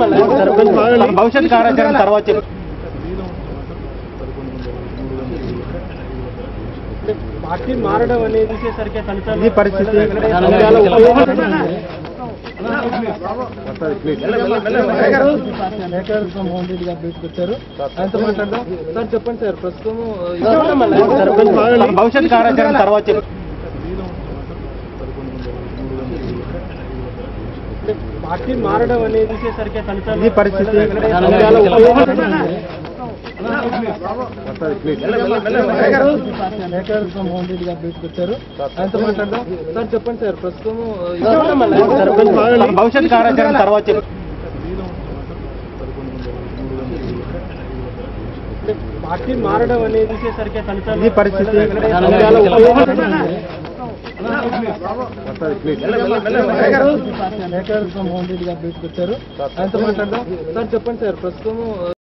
తన భవిష్యత్ కార్యాచరణ తర్వాత చెప్పు. పార్టీ మారడం అనేది వచ్చేసరికి ఫలితాలు ఇది పరిస్థితి నంద్యాల ఉపయోగం మోహన్ రెడ్డి గారు బయటకు వచ్చారు ఆయనతో మాట్లాడదాం సార్ చెప్పండి సార్ ప్రస్తుతం తన భవిష్యత్ కార్యాచరణ తర్వాత చెప్పు. పార్టీ మారడం అనేది వచ్చేసరికి ఫలితాలు ఇది పరిస్థితి నంద్యాల ఉపయోగం మోహన్ రెడ్డి గారు బయటకు వచ్చారు ఆయనతో మాట్లాడదాం సార్ చెప్పండి సార్ ప్రస్తుతం తన భవిష్యత్ కార్యాచరణ తర్వాత చెప్పు. పార్టీ మారడం అనేది వచ్చేసరికి ఫలితాలు ఇది పరిస్థితి నంద్యాల ఉపయోగం మోహన్ రెడ్డి గారు బయటకు వచ్చారు ఆయనతో మాట్లాడదాం సార్ చెప్పండి సార్ ప్రస్తుతం